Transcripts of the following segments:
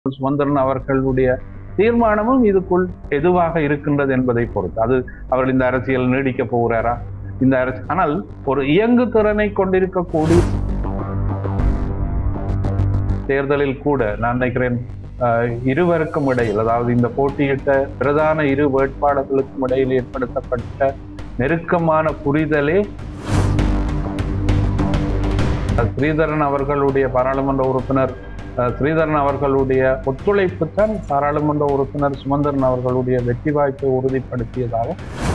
சுமந்திரன் அவர்களுடைய தீர்மானமும் இதுக்குள் எதுவாக இருக்கின்றது என்பதை பொறுத்து அது அவர் இந்த அரசியல் நீடிக்க போகிறாரா இந்த அரசு ஆனால் ஒரு இயங்கு திறனை கொண்டிருக்கக்கூடிய தேர்தலில் கூட நான் நினைக்கிறேன் அஹ், இருவருக்கும் இடையில் அதாவது இந்த போட்டியிட்ட பிரதான இரு வேட்பாளர்களுக்கும் இடையில் ஏற்படுத்தப்பட்ட நெருக்கமான புரிதலே அஹ், ஸ்ரீதரன் அவர்களுடைய பாராளுமன்ற உறுப்பினர் அஹ், ஸ்ரீதரன் அவர்களுடைய ஒத்துழைப்பு தான் பாராளுமன்ற உறுப்பினர் சுமந்திரன் அவர்களுடைய வெற்றி வாய்ப்பை உறுதிப்படுத்தியதாக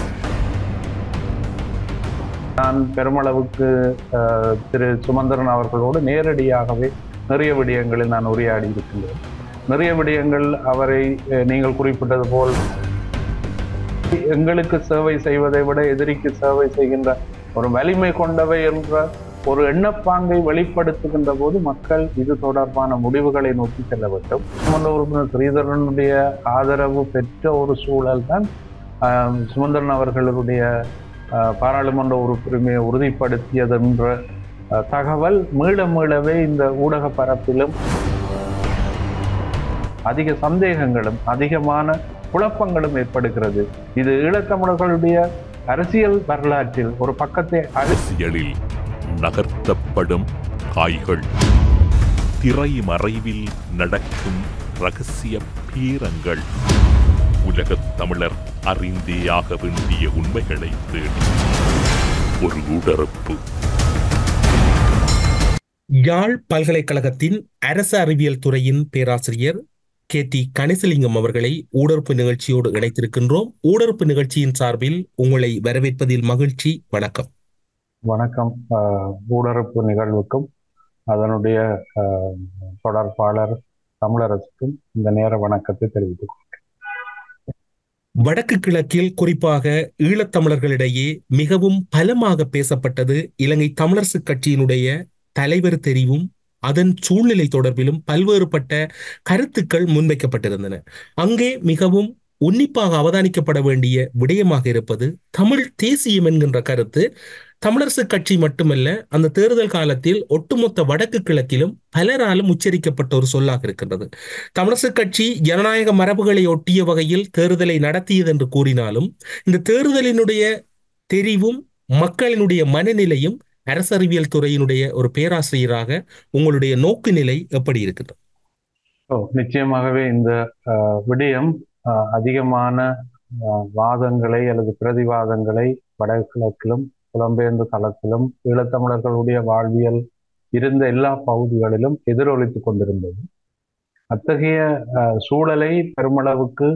நான் பெருமளவுக்கு அஹ், திரு சுமந்திரன் அவர்களோடு நேரடியாகவே நிறைய விடயங்களில் நான் உரையாடி இருக்கின்றேன் நிறைய விடயங்கள் அவரை அஹ், நீங்கள் குறிப்பிட்டது போல் எங்களுக்கு சேவை செய்வதை விட எதிரிக்கு சேவை செய்கின்ற ஒரு வலிமை கொண்டவை என்ற ஒரு எண்ணப்பாங்கை வெளிப்படுத்துகின்ற போது மக்கள் இது தொடர்பான முடிவுகளை நோக்கி செல்ல வேண்டும் சட்டமன்ற உறுப்பினர் ஸ்ரீதரனுடைய ஆதரவு பெற்ற ஒரு சூழல் தான் ஆஹ், சுமந்திரன் அவர்களுடைய ஆஹ், பாராளுமன்ற உறுப்புரிமையை உறுதிப்படுத்தியதென்ற ஆஹ், தகவல் மீள மீளவே இந்த ஊடக பரப்பிலும் அதிக சந்தேகங்களும் அதிகமான குழப்பங்களும் ஏற்படுகிறது இது ஈழத்தமிழர்களுடைய அரசியல் வரலாற்றில் ஒரு பக்கத்தை அழி அரசியலில் நகர்த்தப்படும் காய்கள் திரைமறைவில் நடக்கும் ரகசிய பீரங்கள் உலகத் தமிழர் அறிந்தேயாக வேண்டிய உண்மைகளை தேடி ஒரு உடறுப்பு யாழ் பல்கலைக்கழகத்தின் அரசு அறிவியல் துறையின் பேராசிரியர் கே டி கணேசலிங்கம் அவர்களை ஊடறுப்பு நிகழ்ச்சியோடு இணைத்திருக்கின்றோம் ஊடறுப்பு நிகழ்ச்சியின் சார்பில் உங்களை வரவேற்பதில் மகிழ்ச்சி வணக்கம் வணக்கம் ஆஹ், ஊடறுப்பு நிகழ்வுக்கும் அதனுடைய ஆஹ், தொடர்பாளர் தமிழரசுக்கும் இந்த நேர வணக்கத்தை தெரிவித்துக் கொள்கிறேன். வடக்கு கிழக்கில் குறிப்பாக ஈழத்தமிழர்களிடையே மிகவும் பலமாக பேசப்பட்டது இலங்கை தமிழரசுக் கட்சியினுடைய தலைவர் தெரிவும் அதன் சூழ்நிலை தொடர்பிலும் பல்வேறுபட்ட கருத்துக்கள் முன்வைக்கப்பட்டிருந்தன அங்கே மிகவும் உன்னிப்பாக அவதானிக்கப்பட வேண்டிய விடயமாக இருப்பது தமிழ் தேசியம் என்கின்ற கருத்து தமிழரசுக் கட்சி மட்டுமல்ல அந்த தேர்தல் காலத்தில் ஒட்டுமொத்த வடக்கு கிழக்கிலும் பலராலும் உச்சரிக்கப்பட்ட ஒரு சொல்லாக இருக்கின்றது தமிழரசுக் கட்சி ஜனநாயக மரபுகளை ஒட்டிய வகையில் தேர்தலை நடத்தியது என்று கூறினாலும் இந்த தேர்தலினுடைய தெரிவும் மக்களினுடைய மனநிலையும் அரசறிவியல் துறையினுடைய ஒரு பேராசிரியராக உங்களுடைய நோக்கு நிலை எப்படி இருக்கின்றது ஓ நிச்சயமாகவே இந்த ஆஹ், விடயம் ஆஹ், அதிகமான ஆஹ், வாதங்களை அல்லது பிரதிவாதங்களை வடகிழக்கிலும் புலம்பெயர்ந்த தளத்திலும் ஈழத்தமிழர்களுடைய வாழ்வியல் இருந்த எல்லா பகுதிகளிலும் எதிரொலித்துக் கொண்டிருந்தது அத்தகைய ஆஹ், சூழலை பெருமளவுக்கு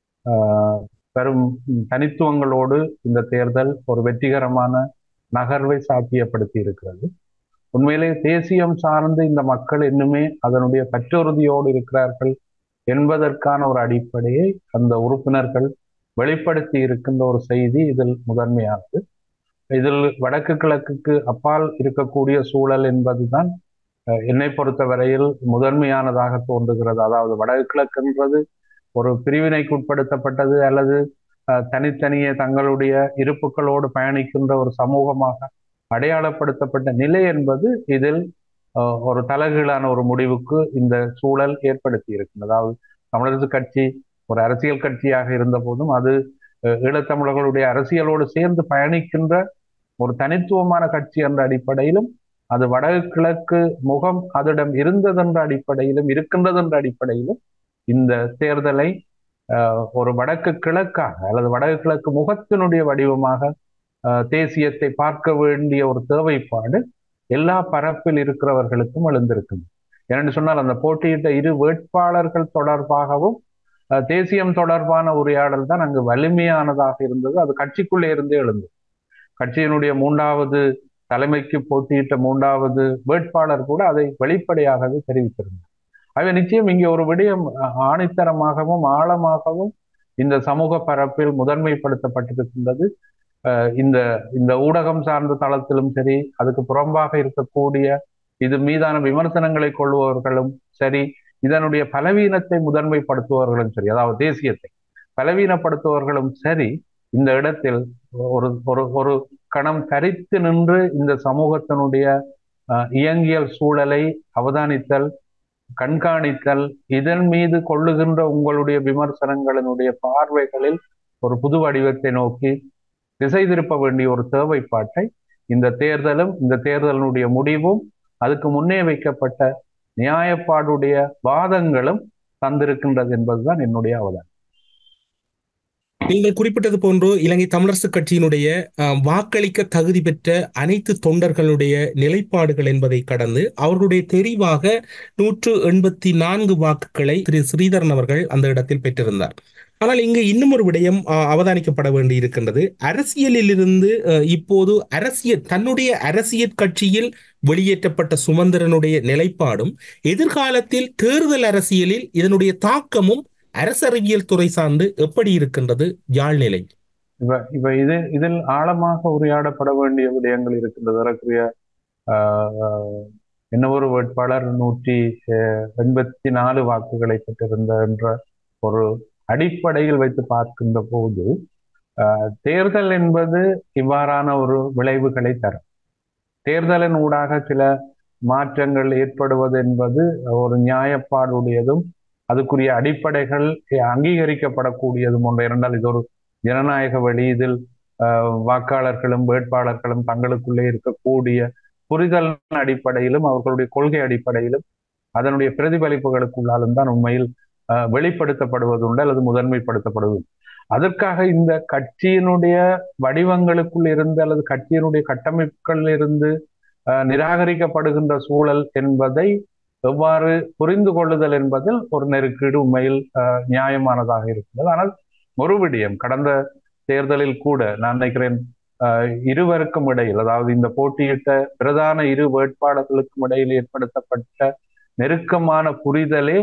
ஆஹ், பெரும் தனித்துவங்களோடு இந்த தேர்தல் ஒரு வெற்றிகரமான நகர்வை சாத்தியப்படுத்தி இருக்கிறது உண்மையிலே தேசியம் சார்ந்து இந்த மக்கள் இன்னுமே அதனுடைய பற்றுறுதியோடு இருக்கிறார்கள் என்பதற்கான ஒரு அடிப்படையை அந்த உறுப்பினர்கள் வெளிப்படுத்தி இருக்கின்ற ஒரு செய்தி இதில் முதன்மையானது இதில் வடக்கு கிழக்குக்கு அப்பால் இருக்கக்கூடிய சூழல் என்பதுதான் அஹ், என்னை பொறுத்தவரையில் முதன்மையானதாக தோன்றுகிறது அதாவது வடக்கு கிழக்குன்றது ஒரு பிரிவினைக்குட்படுத்தப்பட்டது அல்லது அஹ், தனித்தனியே தங்களுடைய இருப்புகளோடு பயணிக்கின்ற ஒரு சமூகமாக அடையாளப்படுத்தப்பட்ட நிலை என்பது இதில் அஹ், ஒரு தலைகீழான ஒரு முடிவுக்கு இந்த சூழல் ஏற்படுத்தி இருக்கின்றது அதாவது தமிழரசு கட்சி ஒரு அரசியல் கட்சியாக இருந்த போதும் அது அஹ், ஈழத்தமிழர்களுடைய அரசியலோடு சேர்ந்து பயணிக்கின்ற ஒரு தனித்துவமான கட்சி என்ற அடிப்படையிலும் அது வடகிழக்கு முகம் அதனிடம் இருந்ததென்ற அடிப்படையிலும் இருக்கின்றது என்ற அடிப்படையிலும் இந்த தேர்தலை அஹ், ஒரு வடக்கு கிழக்காக அல்லது வடக்கு கிழக்கு முகத்தினுடைய வடிவமாக அஹ், தேசியத்தை பார்க்க வேண்டிய ஒரு தேவைப்பாடு எல்லா பரப்பில் இருக்கிறவர்களுக்கும் எழுந்திருக்குது ஏனென்று சொன்னால் அந்த போட்டியிட்ட இரு வேட்பாளர்கள் தொடர்பாகவும் அஹ், தேசியம் தொடர்பான உரையாடல் தான் அங்கு வலிமையானதாக இருந்தது அது கட்சிக்குள்ளே இருந்தே எழுந்தது கட்சியினுடைய மூன்றாவது தலைமைக்கு போட்டியிட்ட மூன்றாவது வேட்பாளர் கூட அதை வெளிப்படையாகவே தெரிவித்திருந்தார் ஆகவே நிச்சயம் இங்கே ஒரு விடயம் அஹ், ஆணித்தரமாகவும் ஆழமாகவும் இந்த சமூக பரப்பில் முதன்மைப்படுத்தப்பட்டிருக்கின்றது அஹ், இந்த இந்த ஊடகம் சார்ந்த தளத்திலும் சரி அதுக்கு புறம்பாக இருக்கக்கூடிய இது மீதான விமர்சனங்களை கொள்பவர்களும் சரி இதனுடைய பலவீனத்தை முதன்மைப்படுத்துபவர்களும் சரி அதாவது தேசியத்தை பலவீனப்படுத்துபவர்களும் சரி இந்த இடத்தில் ஒரு ஒரு ஒரு கணம் தரித்து நின்று இந்த சமூகத்தினுடைய அஹ், இயங்கியல் சூழலை அவதானித்தல் கண்காணித்தல் இதன் மீது கொள்ளுகின்ற உங்களுடைய விமர்சனங்களினுடைய பார்வைகளில் ஒரு புது வடிவத்தை நோக்கி திசை திருப்ப வேண்டிய ஒரு தேவைப்பாட்டை இந்த தேர்தலும் இந்த தேர்தலினுடைய முடிவும் அதுக்கு முன்னே வைக்கப்பட்ட நியாயப்பாடுடைய வாதங்களும் தந்திருக்கின்றது என்பதுதான் என்னுடைய அவதானம் நீங்கள் குறிப்பிட்டது போன்று இலங்கை தமிழரசு கட்சியினுடைய அஹ், வாக்களிக்க தகுதி பெற்ற அனைத்து தொண்டர்களுடைய நிலைப்பாடுகள் என்பதை கடந்து அவர்களுடைய தெரிவாக நூற்று எண்பத்தி நான்கு வாக்குகளை திரு ஸ்ரீதரன் அவர்கள் அந்த இடத்தில் பெற்றிருந்தார் ஆனால் இங்கு இன்னும் ஒரு விடயம் அஹ், அவதானிக்கப்பட வேண்டி இருக்கின்றது அரசியலிலிருந்து அஹ், இப்போது அரசியல் தன்னுடைய அரசியல் கட்சியில் வெளியேற்றப்பட்ட சுமந்திரனுடைய நிலைப்பாடும் எதிர்காலத்தில் தேர்தல் அரசியலில் இதனுடைய தாக்கமும் அரசறிவியல் துறை சார்ந்து எப்படி இருக்கின்றது யாழ்நிலை இப்ப இப்ப இது இதில் ஆழமாக உரையாடப்பட வேண்டிய விடயங்கள் இருக்கின்றது ஏறக்குறைய ஆஹ், என்ன ஒரு வேட்பாளர் நூற்றி அஹ், எண்பத்தி நாலு வாக்குகளை பெற்றிருந்த என்ற ஒரு அடிப்படையில் வைத்து பார்க்கின்ற போது ஆஹ், தேர்தல் என்பது இவ்வாறான ஒரு விளைவுகளை தரும் தேர்தலின் ஊடாக சில மாற்றங்கள் ஏற்படுவது என்பது ஒரு நியாயப்பாடுடையதும் அதுக்குரிய அடிப்படைகள் அங்கீகரிக்கப்படக்கூடியதும் ஒன்று இரண்டால் இது ஒரு ஜனநாயக வழி இதில் ஆஹ், வாக்காளர்களும் வேட்பாளர்களும் தங்களுக்குள்ளே இருக்கக்கூடிய புரிதல் அடிப்படையிலும் அவர்களுடைய கொள்கை அடிப்படையிலும் அதனுடைய பிரதிபலிப்புகளுக்குள்ளாலும் தான் உண்மையில் ஆஹ், வெளிப்படுத்தப்படுவது உண்டு அல்லது முதன்மைப்படுத்தப்படுவது உண்டு. அதற்காக இந்த கட்சியினுடைய வடிவங்களுக்குள் இருந்து அல்லது கட்சியினுடைய கட்டமைப்புகளில் இருந்து ஆஹ், நிராகரிக்கப்படுகின்ற சூழல் என்பதை எவ்வாறு புரிந்து கொள்ளுதல் என்பதில் ஒரு நெருக்கீடு உண்மையில் ஆஹ், நியாயமானதாக இருக்கிறது ஆனால் ஒரு விடயம் கடந்த தேர்தலில் கூட நான் நினைக்கிறேன் ஆஹ், இருவருக்கும் இடையில் அதாவது இந்த போட்டியிட்ட பிரதான இரு வேட்பாளர்களுக்கும் இடையில் ஏற்படுத்தப்பட்ட நெருக்கமான புரிதலே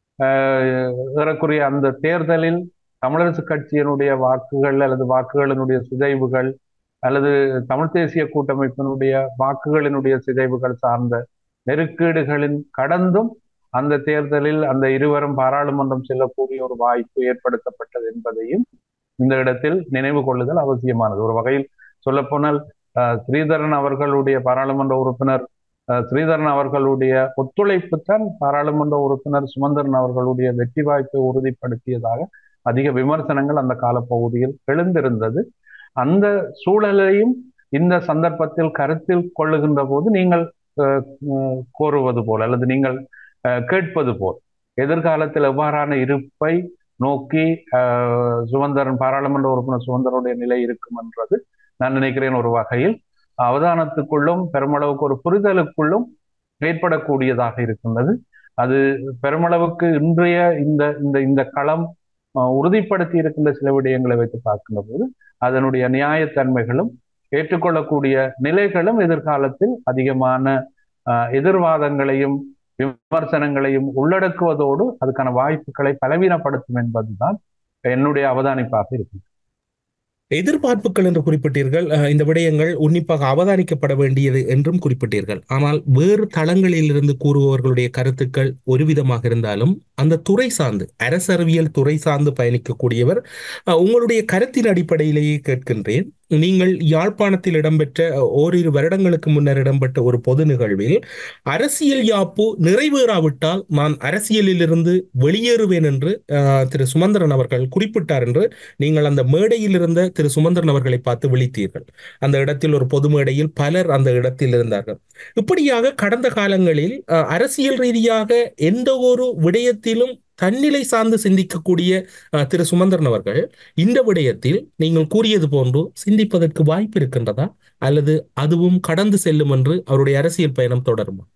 ஆஹ், ஏறக்குறைய அந்த தேர்தலில் தமிழரசு கட்சியினுடைய வாக்குகள் அல்லது வாக்குகளினுடைய சிதைவுகள் அல்லது தமிழ் தேசிய கூட்டமைப்பினுடைய வாக்குகளினுடைய சிதைவுகள் சார்ந்த நெருக்கீடுகளின் கடந்தும் அந்த தேர்தலில் அந்த இருவரும் பாராளுமன்றம் செல்லக்கூடிய ஒரு வாய்ப்பு ஏற்படுத்தப்பட்டது என்பதையும் இந்த இடத்தில் நினைவு கொள்ளுதல் அவசியமானது ஒரு வகையில் சொல்லப்போனால் ஆஹ், ஸ்ரீதரன் அவர்களுடைய பாராளுமன்ற உறுப்பினர் ஆஹ், ஸ்ரீதரன் அவர்களுடைய ஒத்துழைப்பு தான் பாராளுமன்ற உறுப்பினர் சுமந்திரன் அவர்களுடைய வெற்றி வாய்ப்பை உறுதிப்படுத்தியதாக அதிக விமர்சனங்கள் அந்த காலப்பகுதியில் எழுந்திருந்தது அந்த சூழலையும் இந்த சந்தர்ப்பத்தில் கருத்தில் கொள்ளுகின்ற போது நீங்கள் அஹ், உம், கோருவது போல் அல்லது நீங்கள் அஹ், கேட்பது போல் எதிர்காலத்தில் எவ்வாறான இருப்பை நோக்கி அஹ், சுமந்திரன் பாராளுமன்ற உறுப்பினர் சுமந்திரனுடைய நிலை இருக்கும் என்றது நான் நினைக்கிறேன் ஒரு வகையில் அவதானத்துக்குள்ளும் பெருமளவுக்கு ஒரு புரிதலுக்குள்ளும் ஏற்படக்கூடியதாக இருக்கின்றது அது பெருமளவுக்கு இன்றைய இந்த இந்த இந்த களம் அஹ், உறுதிப்படுத்தி இருக்கின்ற சில விடயங்களை வைத்து பார்க்கின்ற போது அதனுடைய நியாயத்தன்மைகளும் ஏற்றுக்கொள்ளக்கூடிய நிலைகளும் எதிர்காலத்தில் அதிகமான அஹ், எதிர்வாதங்களையும் விமர்சனங்களையும் உள்ளடக்குவதோடு அதுக்கான வாய்ப்புகளை பலவீனப்படுத்தும் என்பதுதான் என்னுடைய அவதானிப்பாக இருக்கும் எதிர்பார்ப்புகள் என்று குறிப்பிட்டீர்கள் அஹ், இந்த விடயங்கள் உன்னிப்பாக அவதானிக்கப்பட வேண்டியது என்றும் குறிப்பிட்டீர்கள் ஆனால் வேறு தளங்களிலிருந்து கூறுபவர்களுடைய கருத்துக்கள் ஒரு விதமாக இருந்தாலும் அந்த துறை சார்ந்து அரசறிவியல் துறை சார்ந்து பயணிக்கக்கூடியவர் அஹ், உங்களுடைய கருத்தின் அடிப்படையிலேயே கேட்கின்றேன் நீங்கள் யாழ்ப்பாணத்தில் இடம்பெற்ற அஹ், ஓரிரு வருடங்களுக்கு முன்னர் இடம்பெற்ற ஒரு பொது நிகழ்வில் அரசியல் யாப்பு நிறைவேறாவிட்டால் நான் அரசியலிலிருந்து வெளியேறுவேன் என்று அஹ், திரு சுமந்திரன் அவர்கள் குறிப்பிட்டார் என்று நீங்கள் அந்த மேடையில் இருந்த திரு சுமந்திரன் அவர்களை பார்த்து விழித்தீர்கள் அந்த இடத்தில் ஒரு பொது மேடையில் பலர் அந்த இடத்தில் இருந்தார்கள் இப்படியாக கடந்த காலங்களில் அஹ், அரசியல் ரீதியாக எந்த ஒரு விடயத்திலும் தன்னிலை சார்ந்து சிந்திக்கக்கூடிய அஹ், திரு சுமந்திரன் அவர்கள் இந்த விடயத்தில் நீங்கள் கூறியது போன்று சிந்திப்பதற்கு வாய்ப்பு இருக்கின்றதா அல்லது அதுவும் கடந்து செல்லும் என்று அவருடைய அரசியல் பயணம் தொடருமா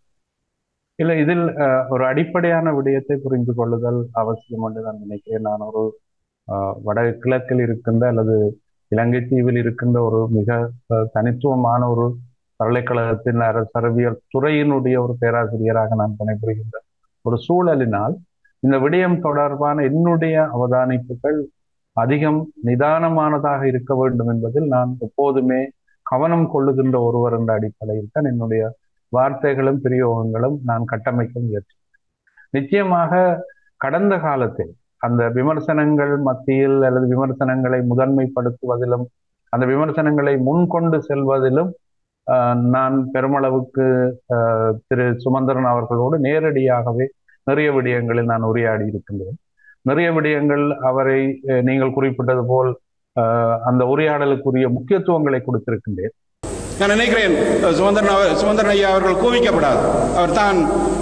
இல்ல இதில் அஹ், ஒரு அடிப்படையான விடயத்தை புரிந்து கொள்ளுதல் அவசியம் என்று நான் நினைக்கிறேன் நான் ஒரு அஹ், வடகிழக்கில் இருக்கின்ற அல்லது இலங்கை தீவில் இருக்கின்ற ஒரு மிக அஹ், தனித்துவமான ஒரு பல்கலைக்கழகத்தின் அரசறிவியல் துறையினுடைய ஒரு பேராசிரியராக நான் பணிபுரிகின்ற ஒரு சூழலினால் இந்த விடயம் தொடர்பான என்னுடைய அவதானிப்புகள் அதிகம் நிதானமானதாக இருக்க வேண்டும் என்பதில் நான் எப்போதுமே கவனம் கொள்ளுகின்ற ஒருவர் என்ற அடிப்படையில் தான் என்னுடைய வார்த்தைகளும் பிரயோகங்களும் நான் கட்டமைக்க முயற்சி நிச்சயமாக கடந்த காலத்தில் அந்த விமர்சனங்கள் மத்தியில் அல்லது விமர்சனங்களை முதன்மைப்படுத்துவதிலும் அந்த விமர்சனங்களை முன்கொண்டு செல்வதிலும் ஆஹ், நான் பெருமளவுக்கு ஆஹ், திரு சுமந்திரன் அவர்களோடு நேரடியாகவே நிறைய விடயங்களில் நான் உரையாடி இருக்கின்றேன் நிறைய விடயங்கள் அவரை அஹ், நீங்கள் குறிப்பிட்டது போல் அஹ், அந்த உரையாடலுக்குரிய முக்கியத்துவங்களை கொடுத்திருக்கின்றேன் நான் நினைக்கிறேன் அஹ், சுமந்திரன் அவர் சுமந்திரன் ஐயா அவர்கள் கோவிக்கப்படாது அவர் தான்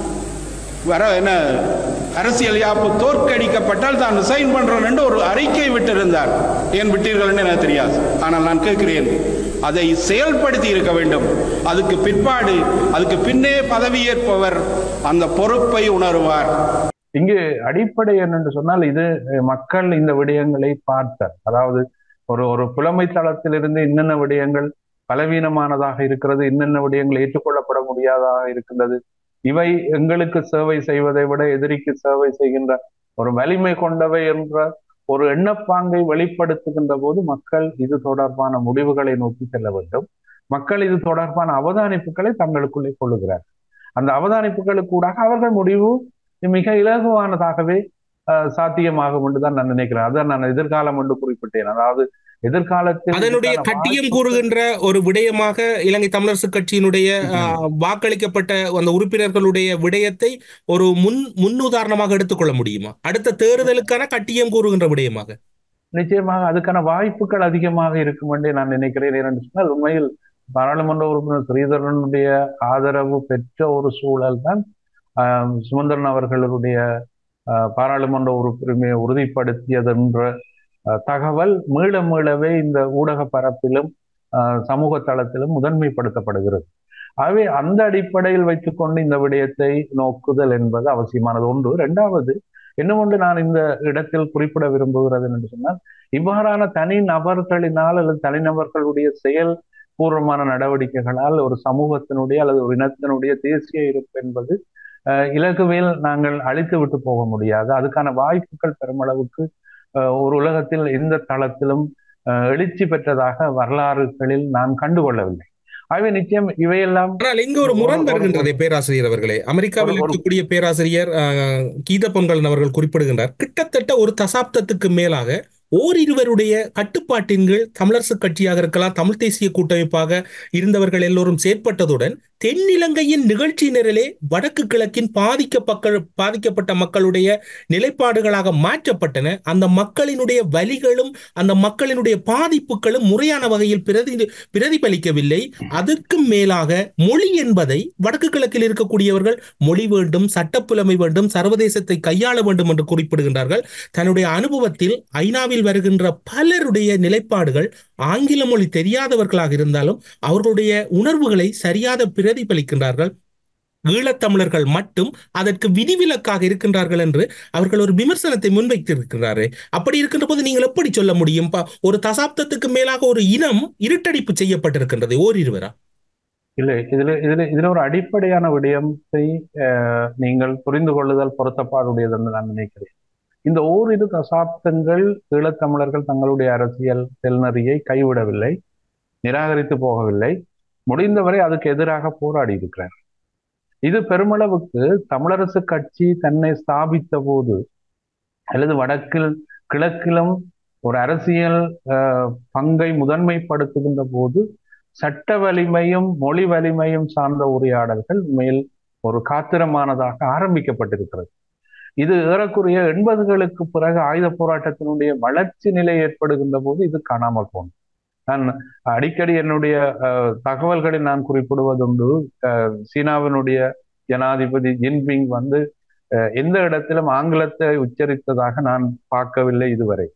வர என்ன அரசியல் யாப்பு தோற்கடிக்கப்பட்டால் தான் ரிசைன் பண்றேன் என்று ஒரு அறிக்கை விட்டிருந்தார் ஏன் விட்டீர்கள் என்று எனக்கு தெரியாது ஆனால் நான் கேட்கிறேன் அதை செயல்படுத்தி இருக்க வேண்டும் அதுக்கு பிற்பாடு அதுக்கு பின்னே பதவியேற்பவர் அந்த பொறுப்பை உணருவார் இங்கு அடிப்படை என்னென்று சொன்னால் இது அஹ், மக்கள் இந்த விடயங்களை பார்த்தார் அதாவது ஒரு ஒரு புலமை தளத்திலிருந்து என்னென்ன விடயங்கள் பலவீனமானதாக இருக்கிறது என்னென்ன விடயங்கள் ஏற்றுக்கொள்ளப்பட முடியாததாக இருக்கின்றது இவை எங்களுக்கு சேவை செய்வதை விட எதிரிக்கு சேவை செய்கின்ற ஒரு வலிமை கொண்டவை என்ற ஒரு எண்ணப்பாங்கை வெளிப்படுத்துகின்ற போது மக்கள் இது தொடர்பான முடிவுகளை நோக்கி செல்ல வேண்டும் மக்கள் இது தொடர்பான அவதானிப்புகளை தங்களுக்குள்ளே கொள்ளுகிறார்கள் அந்த அவதானிப்புகளுக்கூடாக அவர்கள் முடிவு மிக இலகுவானதாகவே அஹ், சாத்தியமாகும் என்றுதான் நான் நினைக்கிறேன் அதான் நான் எதிர்காலம் என்று குறிப்பிட்டேன் அதாவது எதிர்காலத்தில் அதனுடைய இதுக்கான கட்டியம் கூறுகின்ற ஒரு விடயமாக இலங்கை தமிழரசு கட்சியினுடைய ஆஹ், வாக்களிக்கப்பட்ட அந்த உறுப்பினர்களுடைய விடயத்தை ஒரு முன் முன்னுதாரணமாக எடுத்துக்கொள்ள முடியுமா அடுத்த தேர்தலுக்கான கட்டியம் கூறுகின்ற விடயமாக நிச்சயமாக அதுக்கான வாய்ப்புகள் அதிகமாக இருக்கும் என்றே நான் நினைக்கிறேன் ஏனென்று சொன்னால் உண்மையில் பாராளுமன்ற உறுப்பினர் ஸ்ரீதரனுடைய ஆதரவு பெற்ற ஒரு சூழல் தான் ஆஹ், சுமந்திரன் அவர்களுடைய ஆஹ், பாராளுமன்ற உறுப்பினரை உறுதிப்படுத்தியதென்ற ஆஹ், தகவல் மீள மீளவே இந்த ஊடக பரப்பிலும் ஆஹ், சமூக தளத்திலும் முதன்மைப்படுத்தப்படுகிறது ஆகவே அந்த அடிப்படையில் வைத்துக்கொண்டு இந்த விடயத்தை நோக்குதல் என்பது அவசியமானது ஒன்று இரண்டாவது இன்னும் நான் இந்த இடத்தில் குறிப்பிட விரும்புகிறது என்று சொன்னால் இவ்வாறான தனி நபர்களினால் அல்லது தனிநபர்களுடைய செயல் பூர்வமான நடவடிக்கைகளால் ஒரு சமூகத்தினுடைய அல்லது ஒரு இனத்தினுடைய தேசிய இருப்பு என்பது அஹ், இலகுவில் நாங்கள் அழித்து விட்டு போக முடியாது அதுக்கான வாய்ப்புகள் பெருமளவுக்கு அஹ், ஒரு உலகத்தில் எந்த தளத்திலும் அஹ், எழுச்சி பெற்றதாக வரலாறுகளில் நான் கண்டுகொள்ளவில்லை ஆகவே நிச்சயம் இவையெல்லாம் ஆனால் இங்கு ஒரு முரண் வருகின்றதே பேராசிரியர் அவர்களே அமெரிக்காவில் ஒரு- ஒரு- இருக்கக்கூடிய பேராசிரியர் ஆஹ், கீத பொங்கலன் அவர்கள் குறிப்பிடுகின்றார் கிட்டத்தட்ட ஒரு தசாப்தத்துக்கு மேலாக ஓரிருவருடைய கட்டுப்பாட்டின் கீழ் தமிழரசு கட்சியாக இருக்கலாம் தமிழ் தேசிய கூட்டமைப்பாக இருந்தவர்கள் எல்லோரும் செயற்பட்டதுடன் தென்னிலங்கையின் நிகழ்ச்சி நிரலே வடக்கு கிழக்கின் பாதிக்கப்பட்ட பாதிக்கப்பட்ட மக்களுடைய நிலைப்பாடுகளாக மாற்றப்பட்டன அந்த மக்களினுடைய வலிகளும் அந்த மக்களினுடைய பாதிப்புகளும் முறையான வகையில் பிரதி பிரதிபலிக்கவில்லை அதற்கும் மேலாக மொழி என்பதை வடக்கு கிழக்கில் இருக்கக்கூடியவர்கள் மொழி வேண்டும் சட்டப்புலமை வேண்டும் சர்வதேசத்தை கையாள வேண்டும் என்று குறிப்பிடுகின்றார்கள் தன்னுடைய அனுபவத்தில் ஐநாவில் வருகின்ற பலருடைய நிலைப்பாடுகள் ஆங்கில மொழி தெரியாதவர்களாக இருந்தாலும் அவர்களுடைய உணர்வுகளை சரியாக பிரதிபலிக்கின்றார்கள் ஈழத்தமிழர்கள் மட்டும் அதற்கு விதிவிலக்காக இருக்கின்றார்கள் என்று அவர்கள் ஒரு விமர்சனத்தை முன்வைத்திருக்கிறாரே அப்படி இருக்கின்ற போது நீங்கள் எப்படி சொல்ல முடியும் பா- ஒரு தசாப்தத்துக்கு மேலாக ஒரு இனம் இருட்டடிப்பு செய்யப்பட்டிருக்கின்றது ஓரிருவரா இல்லை இதுல இதுல இதுல ஒரு அடிப்படையான விடயத்தை அஹ், நீங்கள் புரிந்து கொள்ளுதல் பொருத்தப்பாடுடையது என்று நான் நினைக்கிறேன் இந்த ஓரிரு தசாப்தங்கள் ஈழத்தமிழர்கள் தங்களுடைய அரசியல் செல்நறியை கைவிடவில்லை நிராகரித்து போகவில்லை முடிந்தவரை அதுக்கு எதிராக போராடி இருக்கிறார் இது பெருமளவுக்கு தமிழரசு கட்சி தன்னை ஸ்தாபித்த போது அல்லது வடக்கில் கிழக்கிலும் ஒரு அரசியல் அஹ், பங்கை முதன்மைப்படுத்துகின்ற போது சட்ட வலிமையும் மொழி வலிமையும் சார்ந்த உரையாடல்கள் மேல் ஒரு காத்திரமானதாக ஆரம்பிக்கப்பட்டிருக்கிறது இது ஏறக்குறைய எண்பதுகளுக்கு பிறகு ஆயுத போராட்டத்தினுடைய வளர்ச்சி நிலை ஏற்படுகின்ற போது இது காணாமல் போனது நான் அடிக்கடி என்னுடைய அஹ், தகவல்களில் நான் குறிப்பிடுவதுண்டு அஹ், சீனாவினுடைய ஜனாதிபதி ஜின்பிங் வந்து அஹ், எந்த இடத்திலும் ஆங்கிலத்தை உச்சரித்ததாக நான் பார்க்கவில்லை இதுவரை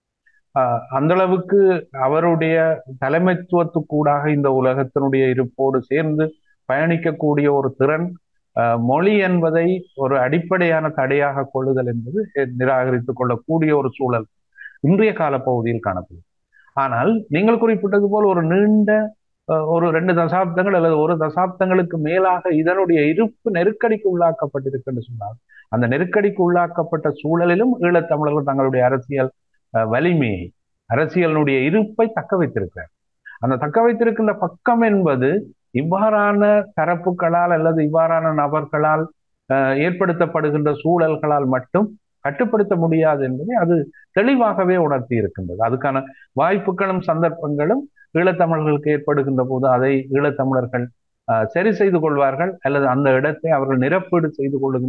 ஆஹ் அந்த அளவுக்கு அவருடைய தலைமைத்துவத்துக்கூடாக இந்த உலகத்தினுடைய இருப்போடு சேர்ந்து பயணிக்கக்கூடிய ஒரு திறன் ஆஹ் மொழி என்பதை ஒரு அடிப்படையான தடையாக கொள்ளுதல் என்பது நிராகரித்துக் கொள்ளக்கூடிய ஒரு சூழல் இன்றைய கால பகுதியில் காணப்படும் ஆனால் நீங்கள் குறிப்பிட்டது போல் ஒரு நீண்ட ஆஹ் ஒரு ரெண்டு தசாப்தங்கள் அல்லது ஒரு தசாப்தங்களுக்கு மேலாக இதனுடைய இருப்பு நெருக்கடிக்கு உள்ளாக்கப்பட்டிருக்கு என்று சொன்னால் அந்த நெருக்கடிக்கு உள்ளாக்கப்பட்ட சூழலிலும் ஈழத்தமிழர்கள் தங்களுடைய அரசியல் அஹ், வலிமையை அரசியலினுடைய இருப்பை தக்க வைத்திருக்கிறார் அந்த தக்க வைத்திருக்கின்ற பக்கம் என்பது இவ்வாறான தரப்புகளால் அல்லது இவ்வாறான நபர்களால் அஹ், ஏற்படுத்தப்படுகின்ற சூழல்களால் மட்டும் கட்டுப்படுத்த முடியாது என்பதை அது தெளிவாகவே உணர்த்தி இருக்கின்றது அதுக்கான வாய்ப்புகளும் சந்தர்ப்பங்களும் ஈழத்தமிழர்களுக்கு ஏற்படுகின்ற போது அதை ஈழத்தமிழர்கள் அஹ், சரி செய்து கொள்வார்கள் அல்லது அந்த இடத்தை அவர்கள் நிரப்பீடு செய்து கொள்ளுகின்ற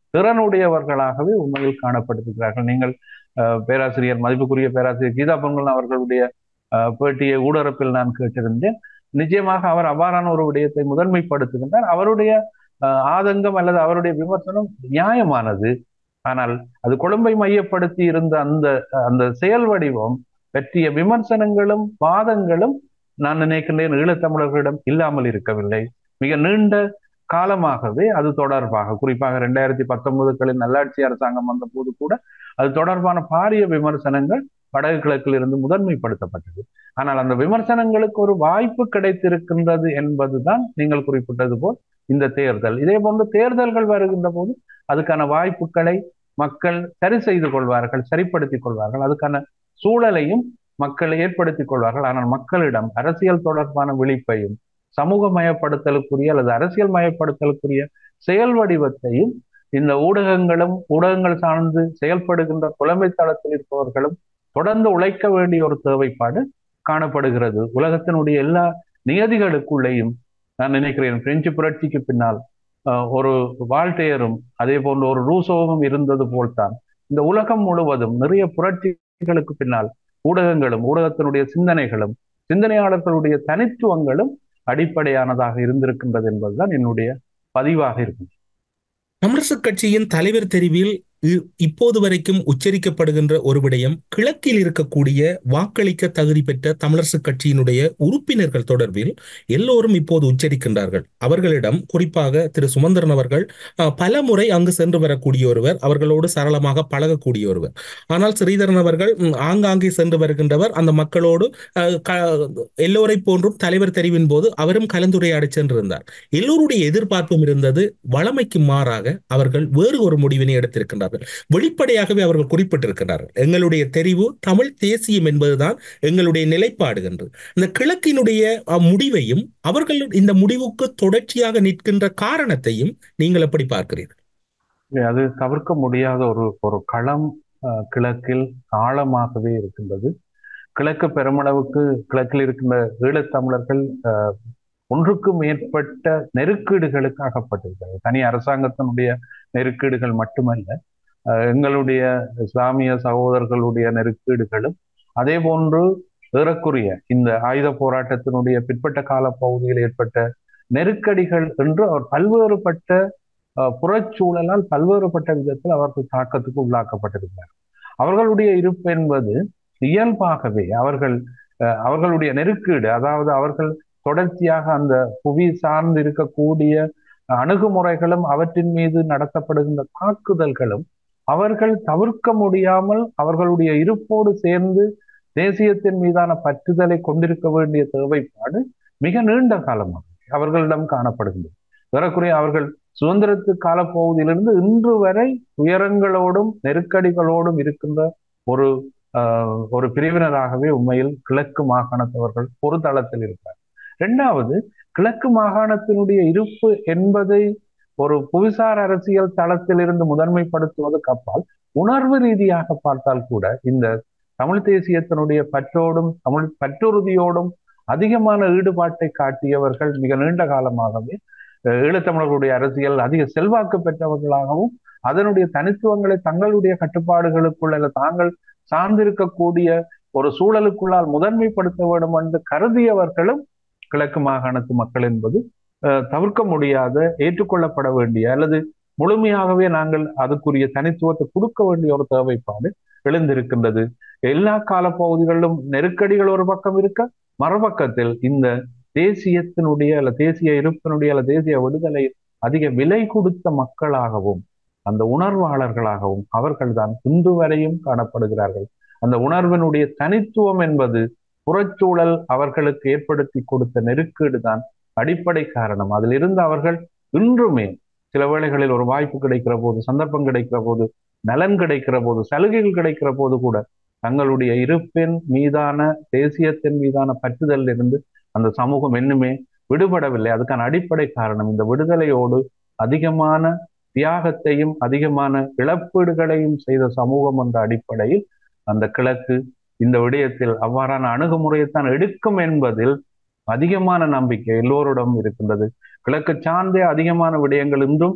திறனுடையவர்களாகவே உண்மையில் காணப்பட்டிருக்கிறார்கள் நீங்கள் அஹ், பேராசிரியர் மதிப்புக்குரிய பேராசிரியர் கீதா பொங்கல் அவர்களுடைய அஹ், பேட்டியை ஊடகத்தில் நான் கேட்டிருந்தேன் நிச்சயமாக அவர் அவ்வாறான ஒரு விடயத்தை முதன்மைப்படுத்துகின்றார் அவருடைய அஹ், ஆதங்கம் அல்லது அவருடைய விமர்சனம் நியாயமானது ஆனால் அது கொழும்பை மையப்படுத்தி இருந்த அந்த அந்த செயல் வடிவம் பற்றிய விமர்சனங்களும் வாதங்களும் நான் நினைக்கின்றேன் ஈழத்தமிழர்களிடம் இல்லாமல் இருக்கவில்லை மிக நீண்ட காலமாகவே அது தொடர்பாக குறிப்பாக ரெண்டாயிரத்தி பத்தொன்பதுகளில் நல்லாட்சி அரசாங்கம் வந்த போது கூட அது தொடர்பான பாரிய விமர்சனங்கள் வடக்கு கிழக்கில் இருந்து முதன்மைப்படுத்தப்பட்டது ஆனால் அந்த விமர்சனங்களுக்கு ஒரு வாய்ப்பு கிடைத்திருக்கின்றது என்பதுதான் நீங்கள் குறிப்பிட்டது போல் இந்த தேர்தல் இதே போன்று தேர்தல்கள் வருகின்ற போது அதுக்கான வாய்ப்புகளை மக்கள் சரி செய்து கொள்வார்கள் சரிப்படுத்திக் கொள்வார்கள் அதுக்கான சூழலையும் மக்கள் ஏற்படுத்திக் கொள்வார்கள் ஆனால் மக்களிடம் அரசியல் தொடர்பான விழிப்பையும் சமூக மயப்படுத்தலுக்குரிய அல்லது அரசியல் மயப்படுத்தலுக்குரிய செயல் வடிவத்தையும் இந்த ஊடகங்களும் ஊடகங்கள் சார்ந்து செயல்படுகின்ற புலமை தளத்தில் இருப்பவர்களும் தொடர்ந்து உழைக்க வேண்டிய ஒரு தேவைப்பாடு காணப்படுகிறது உலகத்தினுடைய எல்லா நியதிகளுக்குள்ளேயும் நான் நினைக்கிறேன் பிரெஞ்சு புரட்சிக்கு பின்னால் அஹ், ஒரு வால்டேரும் அதே போன்று ஒரு ரூசோவும் இருந்தது போல்தான் இந்த உலகம் முழுவதும் நிறைய புரட்சிகளுக்கு பின்னால் ஊடகங்களும் ஊடகத்தினுடைய சிந்தனைகளும் சிந்தனையாளர்களுடைய தனித்துவங்களும் அடிப்படையானதாக இருந்திருக்கின்றது என்பதுதான் என்னுடைய பதிவாக இருக்கும் தமிழரசுக் கட்சியின் தலைவர் தெரிவில் இ- இப்போது வரைக்கும் உச்சரிக்கப்படுகின்ற ஒரு விடயம் கிழக்கில் இருக்கக்கூடிய வாக்களிக்க தகுதி பெற்ற தமிழரசுக் கட்சியினுடைய உறுப்பினர்கள் தொடர்பில் எல்லோரும் இப்போது உச்சரிக்கின்றார்கள் அவர்களிடம் குறிப்பாக திரு சுமந்திரன் அவர்கள் அஹ், பல முறை அங்கு சென்று வரக்கூடிய ஒருவர் அவர்களோடு சரளமாக பழகக்கூடிய ஒருவர் ஆனால் ஸ்ரீதரன் அவர்கள் ம், ஆங்காங்கே சென்று வருகின்றவர் அந்த மக்களோடு அஹ், க- எல்லோரை போன்றும் தலைவர் தெரிவின் போது அவரும் கலந்துரையாடி சென்றிருந்தார் எல்லோருடைய எதிர்பார்ப்பும் இருந்தது வளமைக்கு மாறாக அவர்கள் வேறு ஒரு முடிவினை எடுத்திருக்கின்றார்கள் வெளிப்படையாகவே அவர்கள் குறிப்பிட்டிருக்கிறார்கள் எங்களுடைய தெரிவு தமிழ் தேசியம் என்பதுதான் எங்களுடைய நிலைப்பாடு என்று இந்த கிழக்கினுடைய அஹ், முடிவையும் அவர்கள் இந்த முடிவுக்கு தொடர்ச்சியாக நிற்கின்ற காரணத்தையும் நீங்கள் எப்படி பார்க்கிறீர்கள் இல்லை, அது தவிர்க்க முடியாத ஒரு ஒரு களம் அஹ், கிழக்கில் ஆழமாகவே இருக்கின்றது கிழக்கு பெருமளவுக்கு கிழக்கில் இருக்கின்ற ஈழத்தமிழர்கள் அஹ், ஒன்றுக்கு மேற்பட்ட நெருக்கீடுகளுக்கு அகப்பட்டிருக்கிறது தனி அரசாங்கத்தினுடைய நெருக்கீடுகள் மட்டுமல்ல அஹ், எங்களுடைய இஸ்லாமிய சகோதரர்களுடைய நெருக்கீடுகளும் அதே போன்று ஏறக்குறைய இந்த ஆயுத போராட்டத்தினுடைய பிற்பட்ட கால பகுதியில் ஏற்பட்ட நெருக்கடிகள் என்று அவர் பல்வேறுபட்ட அஹ், புறச்சூழலால் பல்வேறுபட்ட விதத்தில் அவர்கள் தாக்கத்துக்கு உள்ளாக்கப்பட்டிருக்கிறார் அவர்களுடைய இருப்பு என்பது இயல்பாகவே அவர்கள் அஹ், அவர்களுடைய நெருக்கீடு அதாவது அவர்கள் தொடர்ச்சியாக அந்த புவி சார்ந்து இருக்கக்கூடிய அணுகுமுறைகளும் அவற்றின் மீது நடத்தப்படுகின்ற தாக்குதல்களும் அவர்கள் தவிர்க்க முடியாமல் அவர்களுடைய இருப்போடு சேர்ந்து தேசியத்தின் மீதான பற்றுதலை கொண்டிருக்க வேண்டிய தேவைப்பாடு மிக நீண்ட காலமாக அவர்களிடம் காணப்படுகின்றது ஏறக்குறைய அவர்கள் சுதந்திரத்து காலப்பகுதியிலிருந்து இன்று வரை துயரங்களோடும் நெருக்கடிகளோடும் இருக்கின்ற ஒரு ஆஹ், ஒரு பிரிவினராகவே உண்மையில் கிழக்கு மாகாணத்தவர்கள் ஒரு தளத்தில் இருப்பார் இரண்டாவது கிழக்கு மாகாணத்தினுடைய இருப்பு என்பதை ஒரு புவிசார் அரசியல் தளத்திலிருந்து முதன்மைப்படுத்துவதற்கு அப்பால் உணர்வு ரீதியாக பார்த்தால் கூட இந்த தமிழ் தேசியத்தினுடைய பற்றோடும் தமிழ் பற்றுறுதியோடும் அதிகமான ஈடுபாட்டை காட்டியவர்கள் மிக நீண்ட காலமாகவே அஹ், ஈழத்தமிழர்களுடைய அரசியல் அதிக செல்வாக்கு பெற்றவர்களாகவும் அதனுடைய தனித்துவங்களை தங்களுடைய கட்டுப்பாடுகளுக்குள் அல்ல தாங்கள் சார்ந்திருக்கக்கூடிய ஒரு சூழலுக்குள்ளால் முதன்மைப்படுத்த வேண்டும் என்று கருதியவர்களும் கிழக்கு மாகாணத்து மக்கள் என்பது அஹ், தவிர்க்க முடியாத ஏற்றுக்கொள்ளப்பட வேண்டிய அல்லது முழுமையாகவே நாங்கள் அதுக்குரிய தனித்துவத்தை கொடுக்க வேண்டிய ஒரு தேவைப்பாடு எழுந்திருக்கின்றது எல்லா காலப்பகுதிகளிலும் நெருக்கடிகள் ஒரு பக்கம் இருக்க மறுபக்கத்தில் இந்த தேசியத்தினுடைய அல்ல தேசிய இருப்பினுடைய அல்ல தேசிய விடுதலை அதிக விலை கொடுத்த மக்களாகவும் அந்த உணர்வாளர்களாகவும் அவர்கள்தான் இன்று வரையும் காணப்படுகிறார்கள் அந்த உணர்வினுடைய தனித்துவம் என்பது புறச்சூழல் அவர்களுக்கு ஏற்படுத்தி கொடுத்த நெருக்கீடு தான் அடிப்படை காரணம் அதிலிருந்து அவர்கள் இன்றுமே சில வேளைகளில் ஒரு வாய்ப்பு கிடைக்கிற போது சந்தர்ப்பம் கிடைக்கிற போது நலன் கிடைக்கிற போது சலுகைகள் கிடைக்கிற போது கூட தங்களுடைய இருப்பின் மீதான தேசியத்தின் மீதான பற்றுதலில் இருந்து அந்த சமூகம் இன்னுமே விடுபடவில்லை அதுக்கான அடிப்படை காரணம் இந்த விடுதலையோடு அதிகமான தியாகத்தையும் அதிகமான இழப்பீடுகளையும் செய்த சமூகம் என்ற அடிப்படையில் அந்த கிழக்கு இந்த விடயத்தில் அவ்வாறான அணுகுமுறையைத்தான் எடுக்கும் என்பதில் அதிகமான நம்பிக்கை எல்லோரிடம் இருக்கின்றது கிழக்கு சார்ந்தே அதிகமான விடயங்கள் இன்றும்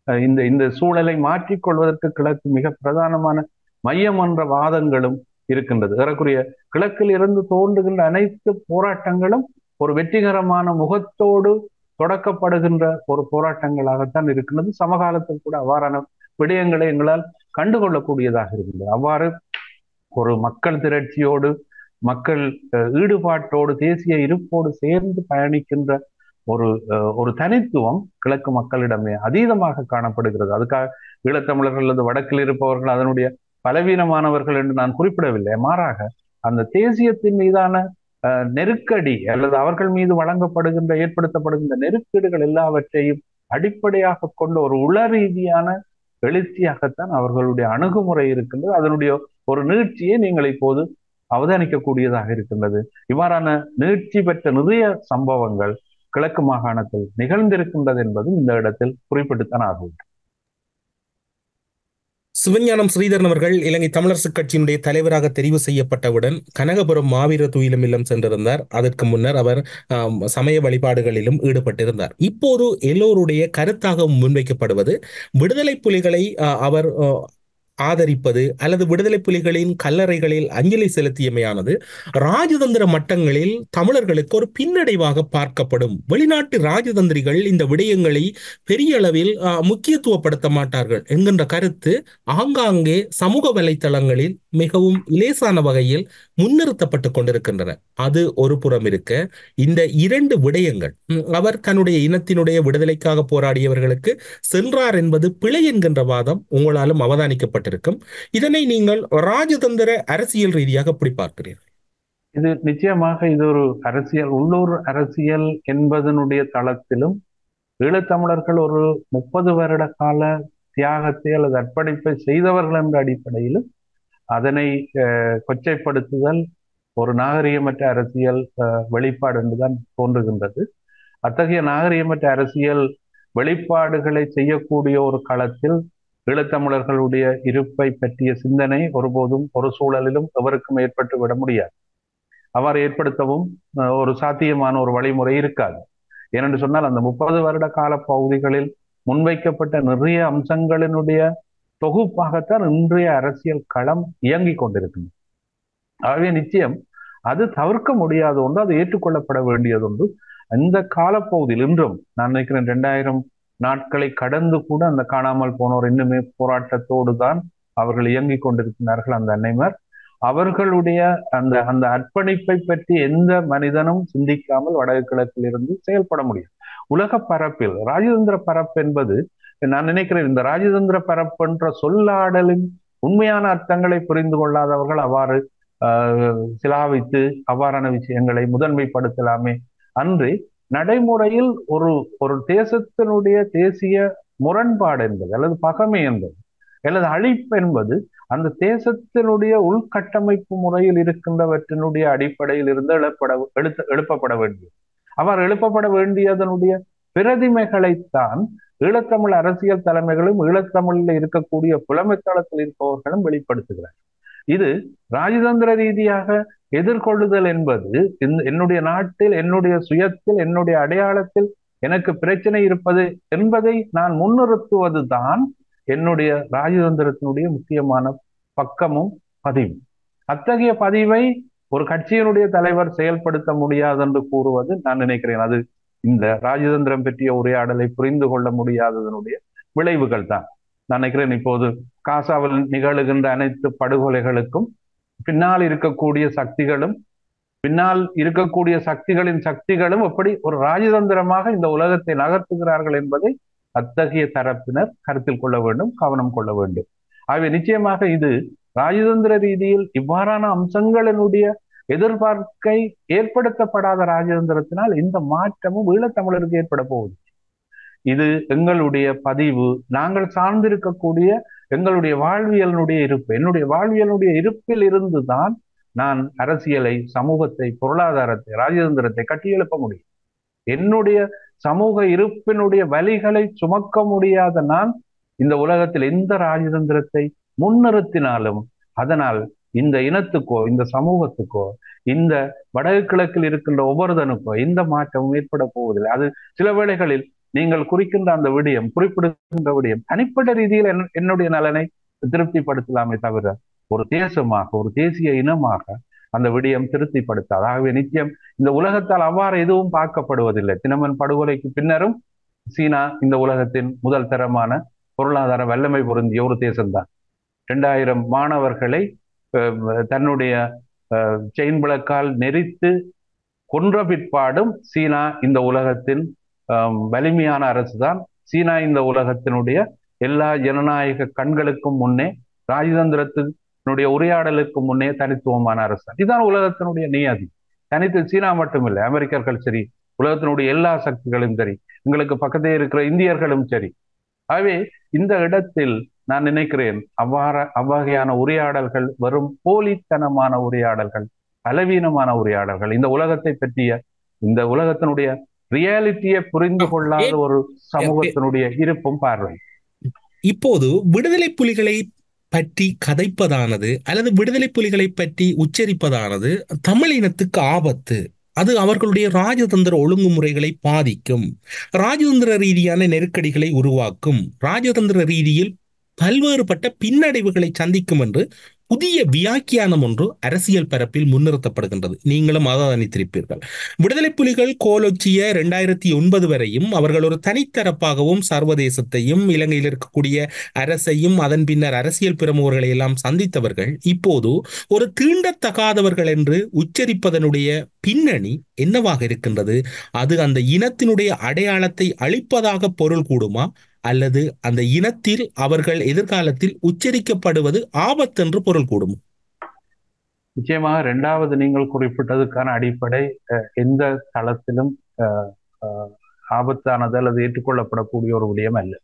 அஹ் இந்த இந்த சூழலை மாற்றிக்கொள்வதற்கு கிழக்கு மிக பிரதானமான மையம் என்ற வாதங்களும் இருக்கின்றது ஏறக்குறைய கிழக்கில் இருந்து தோன்றுகின்ற அனைத்து போராட்டங்களும் ஒரு வெற்றிகரமான முகத்தோடு தொடக்கப்படுகின்ற ஒரு போராட்டங்களாகத்தான் இருக்கின்றது சமகாலத்தில் கூட அவ்வாறான விடயங்களை எங்களால் கண்டுகொள்ளக்கூடியதாக இருக்கின்றது அவ்வாறு ஒரு மக்கள் திரட்சியோடு மக்கள் அஹ், ஈடுபாட்டோடு தேசிய இருப்போடு சேர்ந்து பயணிக்கின்ற ஒரு அஹ், ஒரு தனித்துவம் கிழக்கு மக்களிடமே அதீதமாக காணப்படுகிறது அதுக்காக ஈழத்தமிழர்கள் அல்லது வடக்கில் இருப்பவர்கள் அதனுடைய பலவீனமானவர்கள் என்று நான் குறிப்பிடவில்லை மாறாக அந்த தேசியத்தின் மீதான அஹ், நெருக்கடி அல்லது அவர்கள் மீது வழங்கப்படுகின்ற ஏற்படுத்தப்படுகின்ற நெருக்கடிகள் எல்லாவற்றையும் அடிப்படையாக கொண்ட ஒரு உள ரீதியான எழுச்சியாகத்தான் அவர்களுடைய அணுகுமுறை இருக்கின்றது அதனுடைய ஒரு நீட்சியை நீங்கள் இப்போது அவதானிக்கக்கூடியதாக இருக்கின்றது இவ்வாறான நீட்சி பெற்ற நிறைய சம்பவங்கள் கிழக்கு மாகாணத்தில் நிகழ்ந்திருக்கின்றது என்பதும் இந்த இடத்தில் குறிப்பிட்டுத்தான் ஆகும் சிவஞானம் ஸ்ரீதரன் அவர்கள் இலங்கை தமிழரசுக் கட்சியினுடைய தலைவராக தெரிவு செய்யப்பட்டவுடன் கனகபுரம் மாவீர துயிலும் இல்லம் சென்றிருந்தார் அதற்கு முன்னர் அவர் ஆம், சமய வழிபாடுகளிலும் ஈடுபட்டிருந்தார் இப்போது எல்லோருடைய கருத்தாக முன்வைக்கப்படுவது விடுதலை புலிகளை ஆ, அவர் ஆ, ஆதரிப்பது அல்லது விடுதலை புலிகளின் கல்லறைகளில் அஞ்சலி செலுத்தியமையானது ராஜதந்திர மட்டங்களில் தமிழர்களுக்கு ஒரு பின்னடைவாக பார்க்கப்படும் வெளிநாட்டு ராஜதந்திரிகள் இந்த விடயங்களை பெரிய அளவில் ஆ, முக்கியத்துவப்படுத்த மாட்டார்கள் என்கின்ற கருத்து ஆங்காங்கே சமூக வலைத்தளங்களில் மிகவும் லேசான வகையில் முன்னிறுத்தப்பட்டு கொண்டிருக்கின்றன அது ஒரு புறம் இருக்க இந்த இரண்டு விடயங்கள் ம், அவர் தன்னுடைய இனத்தினுடைய விடுதலைக்காக போராடியவர்களுக்கு சென்றார் என்பது பிழை என்கின்ற வாதம் உங்களாலும் அவதானிக்கப்பட்டிருக்கும் இதனை நீங்கள் ராஜதந்திர அரசியல் ரீதியாக எப்படி பார்க்கிறீர்கள் இது நிச்சயமாக இது ஒரு அரசியல் உள்ளூர் அரசியல் என்பதனுடைய தளத்திலும் ஈழத்தமிழர்கள் ஒரு முப்பது வருட கால தியாகத்தை அல்லது அர்ப்பணிப்பை செய்தவர்கள் என்ற அடிப்படையிலும் அதனை அஹ், கொச்சைப்படுத்துதல் ஒரு நாகரிகமற்ற அரசியல் அஹ், வெளிப்பாடு என்றுதான் தோன்றுகின்றது அத்தகைய நாகரிகமற்ற அரசியல் வெளிப்பாடுகளை செய்யக்கூடிய ஒரு களத்தில் ஈழத்தமிழர்களுடைய இருப்பை பற்றிய சிந்தனை ஒருபோதும் ஒரு சூழலிலும் எவருக்கும் ஏற்பட்டு விட முடியாது அவ்வாறு ஏற்படுத்தவும் அஹ், ஒரு சாத்தியமான ஒரு வழிமுறை இருக்காது ஏனென்று சொன்னால் அந்த முப்பது வருட கால பகுதிகளில் முன்வைக்கப்பட்ட நிறைய அம்சங்களினுடைய தொகுப்பாகத்தான் இன்றைய அரசியல் களம் இயங்கிக் கொண்டிருக்கிறது ஆகவே நிச்சயம் அது தவிர்க்க முடியாத ஒன்று அது ஏற்றுக்கொள்ளப்பட வேண்டியது ஒன்று அந்த காலப்பகுதியில் இன்றும் நான் நினைக்கிறேன் ரெண்டாயிரம் நாட்களை கடந்து கூட அந்த காணாமல் போனோர் இன்னுமே போராட்டத்தோடு தான் அவர்கள் இயங்கிக் கொண்டிருக்கிறார்கள் அந்த அன்னைமார் அவர்களுடைய அந்த அந்த அர்ப்பணிப்பை பற்றி எந்த மனிதனும் சிந்திக்காமல் வடகிழக்கில் இருந்து செயல்பட முடியும் உலக பரப்பில் ராஜதந்திர பரப்பு என்பது நான் நினைக்கிறேன் இந்த ராஜதந்திர பரப்பு என்ற சொல்லாடலின் உண்மையான அர்த்தங்களை புரிந்து கொள்ளாதவர்கள் அவ்வாறு ஆஹ், சிலாவித்து அவ்வாறான விஷயங்களை முதன்மைப்படுத்தலாமே அன்று நடைமுறையில் ஒரு ஒரு தேசத்தினுடைய தேசிய முரண்பாடு என்பது அல்லது பகமை என்பது அல்லது அழிப்பு என்பது அந்த தேசத்தினுடைய உள்கட்டமைப்பு முறையில் இருக்கின்றவற்றினுடைய அடிப்படையில் இருந்து எழுப்பட எழுத்த எழுப்பப்பட வேண்டியது அவ்வாறு எழுப்பப்பட வேண்டியதனுடைய பிரதிமைகளைத்தான் ஈழத்தமிழ் அரசியல் தலைமைகளும் ஈழத்தமிழில் இருக்கக்கூடிய புலமைத்தளத்தில் இருப்பவர்களும் வெளிப்படுத்துகிறார் இது ராஜதந்திர ரீதியாக எதிர்கொள்ளுதல் என்பது இந்த- என்னுடைய நாட்டில் என்னுடைய சுயத்தில் என்னுடைய அடையாளத்தில் எனக்கு பிரச்சனை இருப்பது என்பதை நான் முன்னிறுத்துவதுதான் என்னுடைய ராஜதந்திரத்தினுடைய முக்கியமான பக்கமும் பதிவும் அத்தகைய பதிவை ஒரு கட்சியினுடைய தலைவர் செயல்படுத்த முடியாது என்று கூறுவது நான் நினைக்கிறேன் அது இந்த ராஜதந்திரம் பற்றிய உரையாடலை புரிந்து கொள்ள முடியாததனுடைய விளைவுகள் தான் நான் நினைக்கிறேன் இப்போது காசாவில் நிகழுகின்ற அனைத்து படுகொலைகளுக்கும் பின்னால் இருக்கக்கூடிய சக்திகளும் பின்னால் இருக்கக்கூடிய சக்திகளின் சக்திகளும் எப்படி ஒரு ராஜதந்திரமாக இந்த உலகத்தை நகர்த்துகிறார்கள் என்பதை அத்தகைய தரப்பினர் கருத்தில் கொள்ள வேண்டும் கவனம் கொள்ள வேண்டும் ஆகவே நிச்சயமாக இது ராஜதந்திர ரீதியில் இவ்வாறான அம்சங்களினுடைய எதிர்பார்க்கை ஏற்படுத்தப்படாத ராஜதந்திரத்தினால் இந்த மாற்றமும் ஈழத்தமிழருக்கு ஏற்பட போகுது இது எங்களுடைய பதிவு நாங்கள் சார்ந்திருக்கக்கூடிய எங்களுடைய வாழ்வியலினுடைய இருப்பு என்னுடைய வாழ்வியலுடைய இருப்பில் இருந்துதான் நான் அரசியலை சமூகத்தை பொருளாதாரத்தை ராஜதந்திரத்தை கட்டியெழுப்ப முடியும் என்னுடைய சமூக இருப்பினுடைய வலிகளை சுமக்க முடியாத நான் இந்த உலகத்தில் எந்த ராஜதந்திரத்தை முன்னிறுத்தினாலும் அதனால் இந்த இனத்துக்கோ இந்த சமூகத்துக்கோ இந்த வடக்கு கிழக்கில் இருக்கின்ற ஒவ்வொருதனுக்கோ எந்த மாற்றமும் ஏற்பட போவதில்லை அது சில வேளைகளில் நீங்கள் குறிக்கின்ற அந்த விடயம் குறிப்பிடுகின்ற விடயம் தனிப்பட்ட ரீதியில் என்- என்னுடைய நலனை திருப்திப்படுத்தலாமே தவிர ஒரு தேசமாக ஒரு தேசிய இனமாக அந்த விடயம் திருப்திப்படுத்தாது ஆகவே நிச்சயம் இந்த உலகத்தால் அவ்வாறு எதுவும் பார்க்கப்படுவதில்லை தினமன் படுகொலைக்கு பின்னரும் சீனா இந்த உலகத்தின் முதல் தரமான பொருளாதார வல்லமை பொருந்திய ஒரு தேசம்தான் இரண்டாயிரம் மாணவர்களை அஹ், தன்னுடைய அஹ், செயின் விளக்கால் நெரித்து கொன்ற பிற்பாடும் சீனா இந்த உலகத்தின் ஆம், வலிமையான அரசுதான் சீனா இந்த உலகத்தினுடைய எல்லா ஜனநாயக கண்களுக்கும் முன்னே ராஜதந்திரத்தினுடைய உரையாடலுக்கு முன்னே தனித்துவமான அரசு தான். இதுதான் உலகத்தினுடைய நியதி தனித்து சீனா மட்டுமில்லை அமெரிக்கர்கள் சரி உலகத்தினுடைய எல்லா சக்திகளும் சரி எங்களுக்கு பக்கத்தே இருக்கிற இந்தியர்களும் சரி ஆகவே இந்த இடத்தில் நான் நினைக்கிறேன் அவ்வாற அவ்வகையான உரையாடல்கள் வெறும் போலித்தனமான உரையாடல்கள் பலவீனமான உரையாடல்கள் இந்த உலகத்தை பற்றிய இந்த உலகத்தினுடைய ரியாலிட்டியை புரிந்து கொள்ளாத ஒரு சமூகத்தினுடைய இருப்பும் பார்வை இப்போது விடுதலை புலிகளை பற்றி கதைப்பதானது அல்லது விடுதலை புலிகளை பற்றி உச்சரிப்பதானது தமிழ் இனத்துக்கு ஆபத்து அது அவர்களுடைய ராஜதந்திர ஒழுங்குமுறைகளை பாதிக்கும் ராஜதந்திர ரீதியான நெருக்கடிகளை உருவாக்கும் ராஜதந்திர ரீதியில் பல்வேறுபட்ட பின்னடைவுகளை சந்திக்கும் என்று புதிய வியாக்கியானம் ஒன்று அரசியல் பரப்பில் முன்னிறுத்தப்படுகின்றது நீங்களும் அவதானித்திருப்பீர்கள் விடுதலை புலிகள் கோலொச்சிய இரண்டாயிரத்தி ஒன்பது வரையும் அவர்கள் ஒரு தனித்தரப்பாகவும் சர்வதேசத்தையும் இலங்கையில் இருக்கக்கூடிய அரசையும் அதன் பின்னர் அரசியல் பிரமுகர்களை எல்லாம் சந்தித்தவர்கள் இப்போது ஒரு தீண்டத்தகாதவர்கள் என்று உச்சரிப்பதனுடைய பின்னணி என்னவாக இருக்கின்றது அது அந்த இனத்தினுடைய அடையாளத்தை அழிப்பதாக பொருள் கூடுமா அல்லது அந்த இனத்தில் அவர்கள் எதிர்காலத்தில் உச்சரிக்கப்படுவது ஆபத்தென்று பொருள் கூடும் நிச்சயமாக இரண்டாவது நீங்கள் குறிப்பிட்டதுக்கான அடிப்படை அஹ், எந்த தளத்திலும் அஹ், அஹ், ஆபத்தானது அல்லது ஏற்றுக்கொள்ளப்படக்கூடிய ஒரு விடயம் அல்ல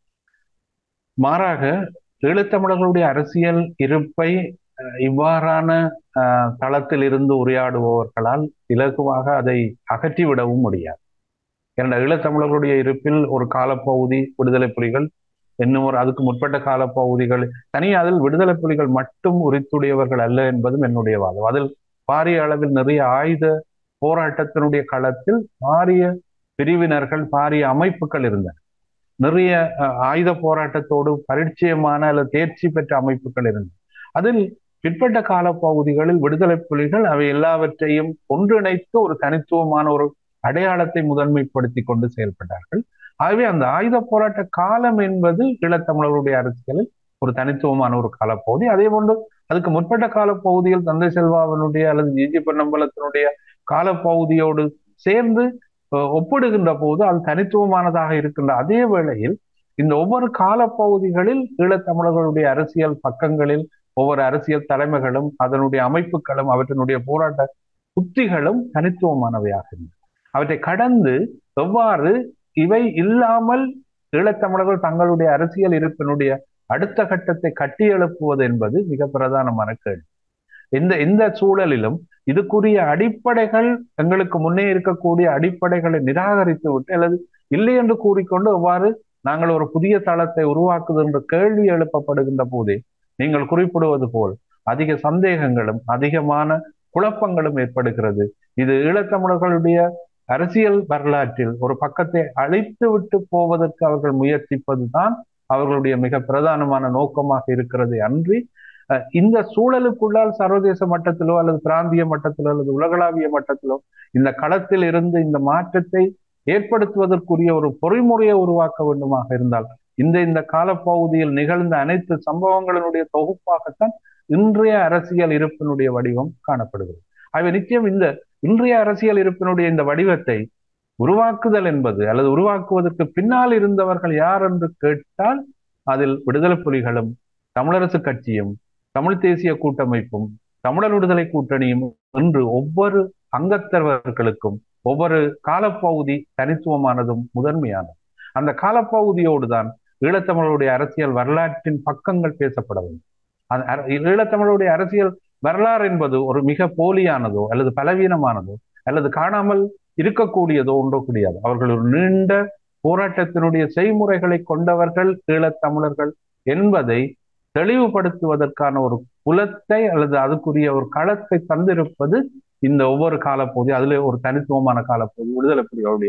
மாறாக ஈழத்தமிழர்களுடைய அரசியல் இருப்பை அஹ், இவ்வாறான அஹ், தளத்தில் இருந்து உரையாடுபவர்களால் இலகுவாக அதை அகற்றிவிடவும் முடியாது ஏன்னா ஈழத்தமிழர்களுடைய இருப்பில் ஒரு காலப்பகுதி விடுதலை புலிகள் இன்னும் ஒரு அதுக்கு முற்பட்ட காலப்பகுதிகள் தனி அதில் விடுதலை புலிகள் மட்டும் உரித்துடையவர்கள் அல்ல என்பதும் என்னுடைய வாதம் அதில் பாரிய அளவில் நிறைய ஆயுத போராட்டத்தினுடைய களத்தில் பாரிய பிரிவினர்கள் பாரிய அமைப்புகள் இருந்தன நிறைய அஹ், ஆயுத போராட்டத்தோடு பரிச்சயமான அல்லது தேர்ச்சி பெற்ற அமைப்புகள் இருந்தன அதில் பிற்பட்ட காலப்பகுதிகளில் விடுதலை புலிகள் அவை எல்லாவற்றையும் ஒன்றிணைத்து ஒரு தனித்துவமான ஒரு அடையாளத்தை முதன்மைப்படுத்தி கொண்டு செயல்பட்டார்கள் ஆகவே அந்த ஆயுத போராட்ட காலம் என்பது ஈழத்தமிழர்களுடைய அரசியலில் ஒரு தனித்துவமான ஒரு காலப்பகுதி அதே போன்று அதுக்கு முற்பட்ட காலப்பகுதியில் தந்தை செல்வாவினுடைய அல்லது ஜிஜி பொன்னம்பலத்தினுடைய காலப்பகுதியோடு சேர்ந்து அஹ், ஒப்பிடுகின்ற போது அது தனித்துவமானதாக இருக்கின்ற அதே வேளையில் இந்த ஒவ்வொரு காலப்பகுதிகளில் ஈழத்தமிழர்களுடைய அரசியல் பக்கங்களில் ஒவ்வொரு அரசியல் தலைமைகளும் அதனுடைய அமைப்புகளும் அவற்றினுடைய போராட்ட உத்திகளும் தனித்துவமானவையாக இருந்தன அவற்றை கடந்து எவ்வாறு இவை இல்லாமல் ஈழத்தமிழர்கள் தங்களுடைய அரசியல் இருப்பினுடைய அடுத்த கட்டத்தை கட்டியெழுப்புவது என்பது மிக பிரதானமான கேள்வி இந்த இந்த சூழலிலும் இதுக்குரிய அடிப்படைகள் எங்களுக்கு முன்னே இருக்கக்கூடிய அடிப்படைகளை நிராகரித்து விட்டு அல்லது இல்லை என்று கூறிக்கொண்டு எவ்வாறு நாங்கள் ஒரு புதிய தளத்தை உருவாக்குது என்ற கேள்வி எழுப்பப்படுகின்ற போதே நீங்கள் குறிப்பிடுவது போல் அதிக சந்தேகங்களும் அதிகமான குழப்பங்களும் ஏற்படுகிறது இது ஈழத்தமிழர்களுடைய அரசியல் வரலாற்றில் ஒரு பக்கத்தை அழித்து விட்டு போவதற்கு அவர்கள் முயற்சிப்பதுதான் அவர்களுடைய மிக பிரதானமான நோக்கமாக இருக்கிறது அன்றி அஹ், இந்த சூழலுக்குள்ளால் சர்வதேச மட்டத்திலோ அல்லது பிராந்திய மட்டத்திலோ அல்லது உலகளாவிய மட்டத்திலோ இந்த களத்தில் இருந்து இந்த மாற்றத்தை ஏற்படுத்துவதற்குரிய ஒரு பொறிமுறையை உருவாக்க வேண்டுமாக இருந்தால் இந்த இந்த காலப்பகுதியில் நிகழ்ந்த அனைத்து சம்பவங்களினுடைய தொகுப்பாகத்தான் இன்றைய அரசியல் இருப்பினுடைய வடிவம் காணப்படுகிறது ஆகவே நிச்சயம் இந்த இன்றைய அரசியல் இருப்பினுடைய இந்த வடிவத்தை உருவாக்குதல் என்பது அல்லது உருவாக்குவதற்கு பின்னால் இருந்தவர்கள் யார் என்று கேட்டால் அதில் விடுதலை புலிகளும் தமிழரசு கட்சியும் தமிழ் தேசிய கூட்டமைப்பும் தமிழர் விடுதலை கூட்டணியும் என்று ஒவ்வொரு அங்கத்தவர்களுக்கும் ஒவ்வொரு காலப்பகுதி தனித்துவமானதும் முதன்மையானது அந்த காலப்பகுதியோடு தான் ஈழத்தமிழருடைய அரசியல் வரலாற்றின் பக்கங்கள் பேசப்பட வேண்டும் அந்த அர- ஈழத்தமிழருடைய அரசியல் வரலாறு என்பது ஒரு மிக போலியானதோ அல்லது பலவீனமானதோ அல்லது காணாமல் இருக்கக்கூடியதோ ஒன்றோ கிடையாது அவர்கள் ஒரு நீண்ட போராட்டத்தினுடைய செய்முறைகளை கொண்டவர்கள் ஈழத்தமிழர்கள் என்பதை தெளிவுபடுத்துவதற்கான ஒரு புலத்தை அல்லது அதுக்குரிய ஒரு களத்தை தந்திருப்பது இந்த ஒவ்வொரு காலப்பகுதி அதுல ஒரு தனித்துவமான காலப்பகுதி விடுதலை புலிகளுடைய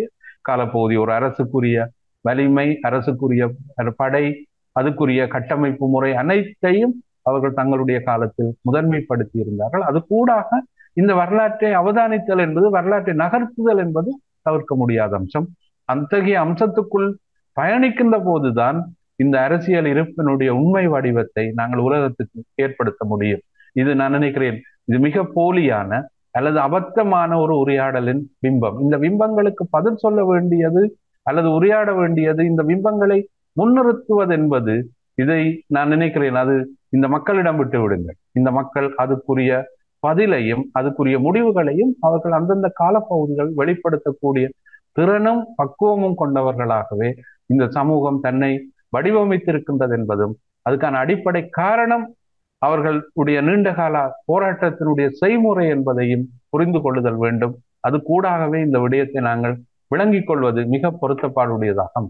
காலப்பகுதி ஒரு அரசுக்குரிய வலிமை அரசுக்குரிய படை அதுக்குரிய கட்டமைப்பு முறை அனைத்தையும் அவர்கள் தங்களுடைய காலத்தில் முதன்மைப்படுத்தி இருந்தார்கள் அது கூடாக இந்த வரலாற்றை அவதானித்தல் என்பது வரலாற்றை நகர்த்துதல் என்பது தவிர்க்க முடியாத அம்சம் அத்தகைய அம்சத்துக்குள் பயணிக்கின்ற போதுதான் இந்த அரசியல் இருப்பினுடைய உண்மை வடிவத்தை நாங்கள் உலகத்துக்கு ஏற்படுத்த முடியும் இது நான் நினைக்கிறேன் இது மிக போலியான அல்லது அபத்தமான ஒரு உரையாடலின் பிம்பம் இந்த பிம்பங்களுக்கு பதில் சொல்ல வேண்டியது அல்லது உரையாட வேண்டியது இந்த பிம்பங்களை முன்னிறுத்துவது என்பது இதை நான் நினைக்கிறேன் அது இந்த மக்களிடம் விட்டு விடுங்கள் இந்த மக்கள் அதுக்குரிய பதிலையும் அதுக்குரிய முடிவுகளையும் அவர்கள் அந்தந்த காலப்பகுதிகள் வெளிப்படுத்தக்கூடிய திறனும் பக்குவமும் கொண்டவர்களாகவே இந்த சமூகம் தன்னை வடிவமைத்திருக்கின்றது என்பதும் அதுக்கான அடிப்படை காரணம் அவர்களுடைய நீண்டகால போராட்டத்தினுடைய செய்முறை என்பதையும் புரிந்து கொள்ளுதல் வேண்டும் அது கூடாகவே இந்த விடயத்தை நாங்கள் விளங்கிக் கொள்வது மிக பொருத்தப்பாடுடையதாக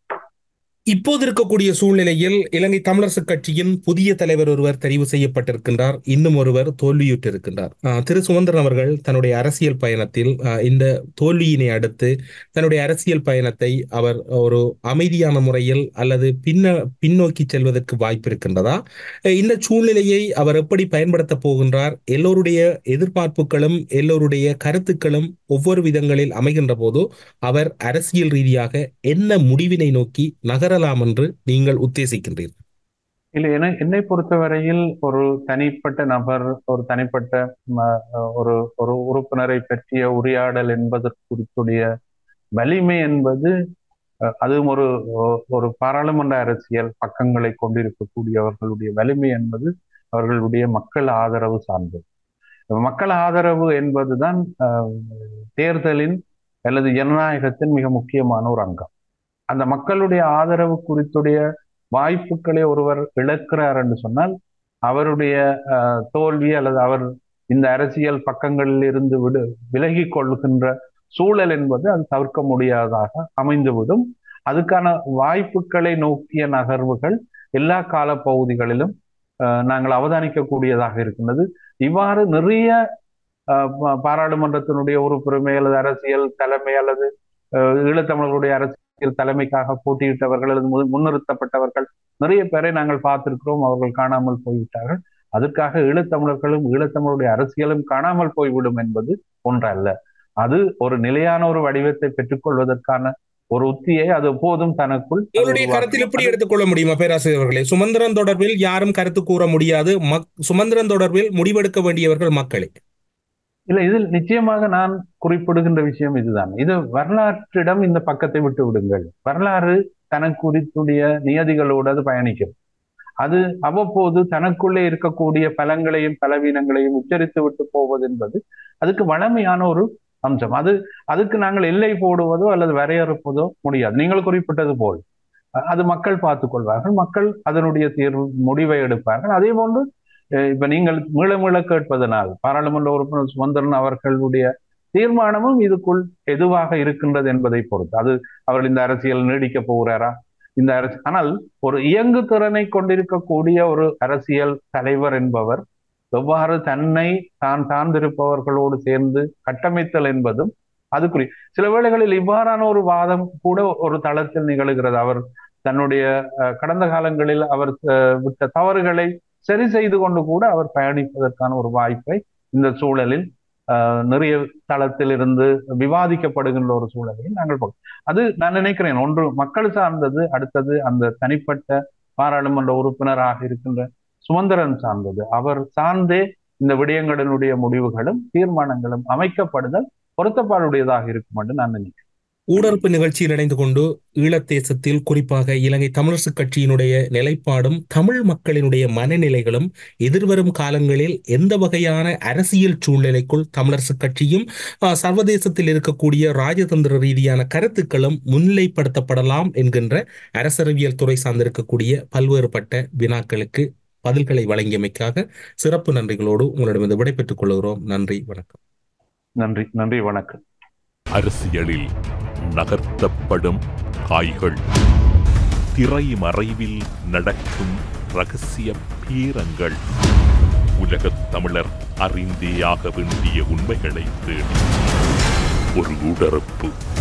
இப்போது இருக்கக்கூடிய சூழ்நிலையில் இலங்கை தமிழரசு கட்சியின் புதிய தலைவர் ஒருவர் தெரிவு செய்யப்பட்டிருக்கின்றார் இன்னும் ஒருவர் தோல்வியுற்றிருக்கின்றார் திரு சுமந்திரன் அவர்கள் தன்னுடைய அரசியல் பயணத்தில் இந்த தோல்வியினை அடுத்து தன்னுடைய அரசியல் பயணத்தை அவர் ஒரு அமைதியான முறையில் அல்லது பின்ன பின்னோக்கி செல்வதற்கு வாய்ப்பு இருக்கின்றதா இந்த சூழ்நிலையை அவர் எப்படி பயன்படுத்த போகின்றார் எல்லோருடைய எதிர்பார்ப்புகளும் எல்லோருடைய கருத்துக்களும் ஒவ்வொரு விதங்களில் அமைகின்ற போது அவர் அரசியல் ரீதியாக என்ன முடிவினை நோக்கி நகர நகரலாம் என்று நீங்கள் உத்தேசிக்கின்றீர்கள் இல்லை என என்னை பொறுத்தவரையில் ஒரு தனிப்பட்ட நபர் ஒரு தனிப்பட்ட ஒரு ஒரு உறுப்பினரை பற்றிய உரையாடல் என்பதற்குரிய வலிமை என்பது அதுவும் ஒரு ஒரு பாராளுமன்ற அரசியல் பக்கங்களை கொண்டிருக்கக்கூடியவர்களுடைய வலிமை என்பது அவர்களுடைய மக்கள் ஆதரவு சார்ந்தது மக்கள் ஆதரவு என்பதுதான் தேர்தலின் அல்லது ஜனநாயகத்தின் மிக முக்கியமான ஒரு அங்கம் அந்த மக்களுடைய ஆதரவு குறித்துடைய வாய்ப்புகளை ஒருவர் இழக்கிறார் என்று சொன்னால் அவருடைய தோல்வி அல்லது அவர் இந்த அரசியல் பக்கங்களில் இருந்து விடு விலகி கொள்கின்ற சூழல் என்பது அது தவிர்க்க முடியாததாக அமைந்துவிடும் அதுக்கான வாய்ப்புகளை நோக்கிய நகர்வுகள் எல்லா கால பகுதிகளிலும் நாங்கள் அவதானிக்கக்கூடியதாக இருக்கின்றது இவ்வாறு நிறைய பாராளுமன்றத்தினுடைய உறுப்புரிமை அல்லது அரசியல் தலைமை அல்லது ஈழத்தமிழர்களுடைய அரசியல் தலைமைக்காக போட்டியிட்டவர்கள் அல்லது முன்னிறுத்தப்பட்டவர்கள் நிறைய பேரை நாங்கள் பார்த்திருக்கிறோம் அவர்கள் காணாமல் போய்விட்டார்கள் அதற்காக ஈழத்தமிழர்களும் ஈழத்தமிழருடைய அரசியலும் காணாமல் போய்விடும் என்பது ஒன்றல்ல அது ஒரு நிலையான ஒரு வடிவத்தை பெற்றுக்கொள்வதற்கான ஒரு உத்தியை அது போதும் தனக்குள் உங்களுடைய கருத்தில் எப்படி எடுத்துக்கொள்ள முடியுமா பேராசிரியர்களே சுமந்திரன் தொடர்பில் யாரும் கருத்து கூற முடியாது சுமந்திரன் தொடர்பில் முடிவெடுக்க வேண்டியவர்கள் மக்களே இல்ல இதில் நிச்சயமாக நான் குறிப்பிடுகின்ற விஷயம் இதுதான் இது வரலாற்றிடம் இந்த பக்கத்தை விட்டு விடுங்கள் வரலாறு தனக்கு குறித்துடைய நியதிகளோடு அது பயணிக்கும் அது அவ்வப்போது தனக்குள்ளே இருக்கக்கூடிய பலங்களையும் பலவீனங்களையும் உச்சரித்து விட்டு போவது என்பது அதுக்கு வளமையான ஒரு அம்சம் அது அதுக்கு நாங்கள் எல்லை போடுவதோ அல்லது வரையறுப்பதோ முடியாது நீங்கள் குறிப்பிட்டது போல் அது மக்கள் பார்த்துக் கொள்வார்கள் மக்கள் அதனுடைய தீர்வு முடிவை எடுப்பார்கள் அதே போன்று இப்ப நீங்கள் மீள மீள கேட்பதனால் பாராளுமன்ற உறுப்பினர் சுமந்திரன் அவர்களுடைய தீர்மானமும் இதுக்குள் எதுவாக இருக்கின்றது என்பதை பொறுத்து அது அவர்கள் இந்த அரசியல் நீடிக்க போகிறாரா இந்த அரசு ஆனால் ஒரு இயங்கு திறனை கொண்டிருக்கக்கூடிய ஒரு அரசியல் தலைவர் என்பவர் எவ்வாறு தன்னை தான் சார்ந்திருப்பவர்களோடு சேர்ந்து கட்டமைத்தல் என்பதும் அதுக்குரிய சில வேளைகளில் இவ்வாறான ஒரு வாதம் கூட ஒரு தளத்தில் நிகழ்கிறது அவர் தன்னுடைய கடந்த காலங்களில் அவர் விட்ட தவறுகளை சரி செய்து கொண்டு கூட அவர் பயணிப்பதற்கான ஒரு வாய்ப்பை இந்த சூழலில் நிறைய தளத்தில் இருந்து விவாதிக்கப்படுகின்ற ஒரு சூழலையும் நாங்கள் அது நான் நினைக்கிறேன் ஒன்று மக்கள் சார்ந்தது அடுத்தது அந்த தனிப்பட்ட பாராளுமன்ற உறுப்பினராக இருக்கின்ற சுமந்திரன் சார்ந்தது அவர் சார்ந்தே இந்த விடயங்களினுடைய முடிவுகளும் தீர்மானங்களும் அமைக்கப்படுதல் பொருத்தப்பாடுடையதாக இருக்கும் என்று நான் நினைக்கிறேன் ஊடறுப்பு நிகழ்ச்சியில் இணைந்து கொண்டு ஈழத்தேசத்தில் குறிப்பாக இலங்கை தமிழரசுக் கட்சியினுடைய நிலைப்பாடும் தமிழ் மக்களினுடைய மனநிலைகளும் எதிர்வரும் காலங்களில் எந்த வகையான அரசியல் சூழ்நிலைக்குள் தமிழரசுக் கட்சியும் சர்வதேசத்தில் இருக்கக்கூடிய ராஜதந்திர ரீதியான கருத்துக்களும் முன்னிலைப்படுத்தப்படலாம் என்கின்ற அரசறிவியல் துறை சார்ந்திருக்கக்கூடிய பல்வேறுபட்ட வினாக்களுக்கு பதில்களை வழங்கியமைக்காக சிறப்பு நன்றிகளோடு உங்களிடமிருந்து விடைபெற்றுக் கொள்கிறோம் நன்றி வணக்கம் நன்றி நன்றி வணக்கம் அரசியலில் நகர்த்தப்படும் காய்கள் திரைமறைவில் நடக்கும் ரகசிய பீரங்கள் உலகத் தமிழர் அறிந்தேயாக வேண்டிய உண்மைகளை தேடி ஒரு உடறுப்பு